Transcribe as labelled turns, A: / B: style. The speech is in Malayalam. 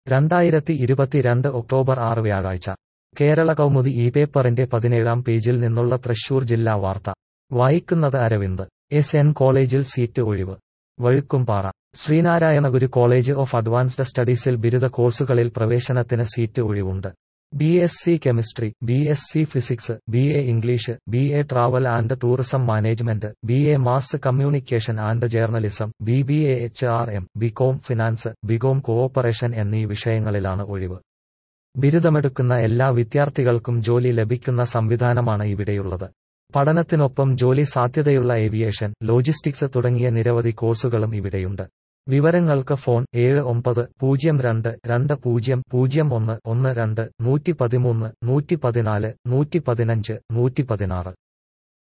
A: രണ്ടായിരത്തി ഇരുപത്തിരണ്ട് ഒക്ടോബർ ആറ് വ്യാഴാഴ്ച കേരള കൗമുദി ഈ പേപ്പറിന്റെ പതിനേഴാം പേജിൽ നിന്നുള്ള തൃശൂർ ജില്ലാ വാർത്ത വായിക്കുന്നത് അരവിന്ദ് എസ് എൻ കോളേജിൽ സീറ്റ് ഒഴിവ് Vazhukkumpara Sreenarayana Guru college of advanced സ്റ്റഡീസിൽ ബിരുദ കോഴ്സുകളിൽ പ്രവേശനത്തിന് സീറ്റ് ഒഴിവുണ്ട് B S C chemistry B S C physics B A English B A travel and tourism management B A mass communication and journalism B B A H R M B Com finance B Com cooperation എന്നീ വിഷയങ്ങളിലാണ് ഒഴിവ് ബിരുദമെടുക്കുന്ന എല്ലാ വിദ്യാർത്ഥികൾക്കും ജോലി ലഭിക്കുന്ന സംവിധാനമാണ് ഇവിടെയുള്ളത് പഠനത്തിനൊപ്പം ജോലി സാധ്യതയുള്ള ഏവിയേഷൻ ലോജിസ്റ്റിക്സ് തുടങ്ങിയ നിരവധി കോഴ്സുകളും ഇവിടെയുണ്ട് വിവരങ്ങൾക്ക് ഫോൺ ഏഴ് ഒമ്പത് പൂജ്യം രണ്ട് രണ്ട് പൂജ്യം പൂജ്യം ഒന്ന് ഒന്ന് രണ്ട് നൂറ്റി പതിമൂന്ന് നൂറ്റി പതിനാല് നൂറ്റി പതിനഞ്ച് നൂറ്റി പതിനാറ്